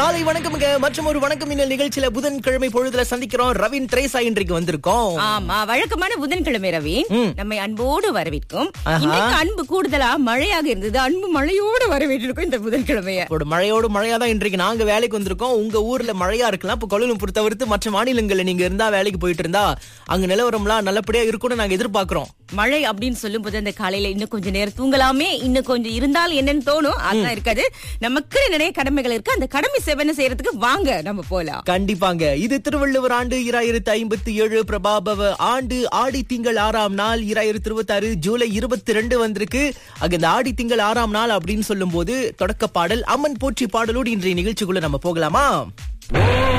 காலை வணக்கம்ங்க மற்றும் ஒரு வணக்கம் மின்னல் நிகழ்ச்சியில புதன்கிழமை பொழுதுல சந்திக்கிறோம் ரவின் திரேசா இன்றைக்கு வந்திருக்கோம் ஆமா வழக்கமான புதன்கிழமை ரவி நம்மை அன்போடு வரவேற்கும் ஆஹா. இன்னைக்கு அன்பு கூடுதலா மழையாக இருந்தது அன்பு மழையோடு வரவேற்றிருக்கும் இந்த புதன்கிழமைய ஒரு மழையோடு மழையா தான் இன்றைக்கு நாங்க வேலைக்கு வந்திருக்கோம் உங்க ஊர்ல மழையா இருக்கலாம் இப்ப கோலாலம்பூர் தவிர்த்து மற்ற மாநிலங்கள்ல நீங்க இருந்தா வேலைக்கு போயிட்டு இருந்தா அங்க நிலவரம்லாம் நல்லபடியா இருக்கும்னு நாங்க எதிர்பார்க்கிறோம் மழை அப்படின்னு சொல்லும் போது அந்த காலையில இன்னும் கொஞ்சம் நேரம் தூங்கலாமே இன்னும் கொஞ்சம் இருந்தால் என்னன்னு தோணும் அதெல்லாம் இருக்காது நமக்கு நிறைய கடமைகள் இருக்கு அந்த கடமை செவன செய்யறதுக்கு வாங்க நம்ம போலாம் கண்டிப்பாங்க இது திருவள்ளுவர் ஆண்டு இராயிரத்து ஐம்பத்தி ஏழு பிரபாபவ ஆண்டு ஆடி திங்கள் ஆறாம் நாள் இராயிரத்து இருபத்தி ஆறு ஜூலை இருபத்தி ரெண்டு வந்திருக்கு அங்க இந்த ஆடி திங்கள் ஆறாம் நாள் அப்படின்னு சொல்லும் போது தொடக்க பாடல் அம்மன் போற்றி பாடலோடு இன்றைய நிகழ்ச்சிக்குள்ள நம்ம போகலாமா